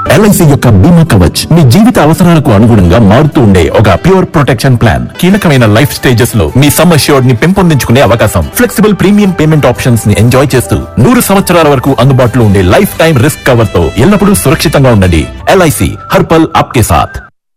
LIC యొక్క బీమా కవచ్ మీ జీవిత అవసరాలకు అనుగుణంగా మారుతూ ఉండే ఒక ప్యూర్ ప్రొటెక్షన్ ప్లాన్ కీలకమైన లైఫ్ స్టేజెస్ లో మీ సమ్ అష్యూర్డ్ ని పెంపొందించుకునే అవకాశం ఫ్లెక్సిబుల్ ప్రీమియం పేమెంట్ ఆప్షన్స్ ని ఎంజాయ్ చేస్తూ నూరు సంవత్సరాల వరకు అందుబాటులో ఉండే లైఫ్ టైం రిస్క్ కవర్ తో ఎల్లప్పుడూ సురక్షితంగా ఉండండి ఎల్ఐసి హర్పల్ ఆప్కే సాథ్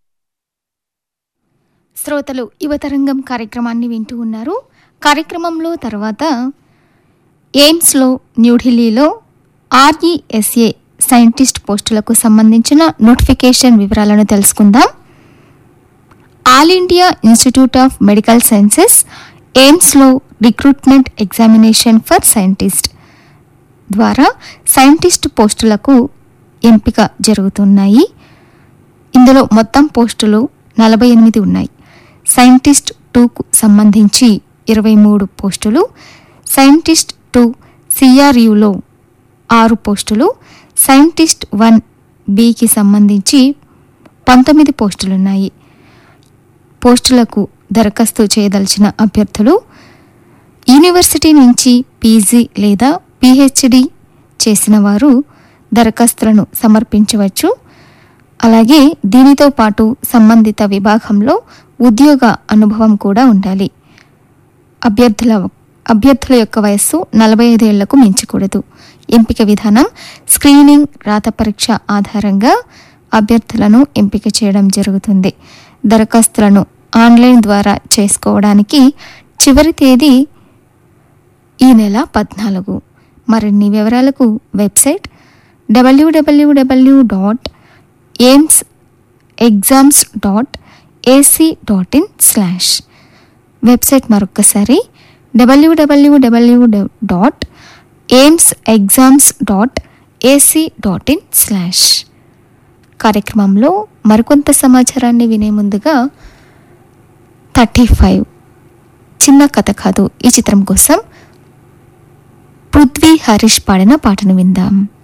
శ్రోతలు యువతరంగం కార్యక్రమాన్ని వింటూ ఉన్నారు కార్యక్రమంలో తర్వాత ఎయిమ్స్లో న్యూఢిల్లీలో ఆర్ఈఎస్ఏ సైంటిస్ట్ పోస్టులకు సంబంధించిన నోటిఫికేషన్ వివరాలను తెలుసుకుందాం all India institute of medical sciences ఎయిమ్స్లో రిక్రూట్మెంట్ ఎగ్జామినేషన్ ఫర్ సైంటిస్ట్ ద్వారా సైంటిస్ట్ పోస్టులకు ఎంపిక జరుగుతున్నాయి ఇందులో మొత్తం పోస్టులు నలభై ఎనిమిది ఉన్నాయి సైంటిస్ట్ టూకు సంబంధించి ఇరవై మూడు పోస్టులు సైంటిస్ట్ టూ సిఆర్యులో ఆరు పోస్టులు సైంటిస్ట్ వన్ బికి సంబంధించి పంతొమ్మిది పోస్టులున్నాయి పోస్టులకు దరఖాస్తు చేయదలిచిన అభ్యర్థులు యూనివర్సిటీ నుంచి పీజీ లేదా పిహెచ్డి చేసిన వారు దరఖాస్తులను సమర్పించవచ్చు అలాగే దీనితో పాటు సంబంధిత విభాగంలో ఉద్యోగ అనుభవం కూడా ఉండాలి అభ్యర్థుల అభ్యర్థుల యొక్క వయస్సు నలభై ఐదేళ్లకు మించకూడదు ఎంపిక విధానం స్క్రీనింగ్ రాత పరీక్ష ఆధారంగా అభ్యర్థులను ఎంపిక చేయడం జరుగుతుంది దరఖాస్తులను ఆన్లైన్ ద్వారా చేసుకోవడానికి చివరి తేదీ ఈ నెల పద్నాలుగు మరిన్ని వివరాలకు వెబ్సైట్ డబ్ల్యూడబ్ల్యూడబ్ల్యూ dot AIIMS exams dot ac dot in slash website మరొకసారి డబ్ల్యూడబ్ల్యూడబ్ల్యూ dot AIIMS exams dot ac dot in slash కార్యక్రమంలో మరికొంత సమాచారాన్ని వినే ముందుగా థర్టీ ఫైవ్ చిన్న కథ కాదు ఈ చిత్రం కోసం పృథ్వీ హరీష్ పాడిన పాటను విందాం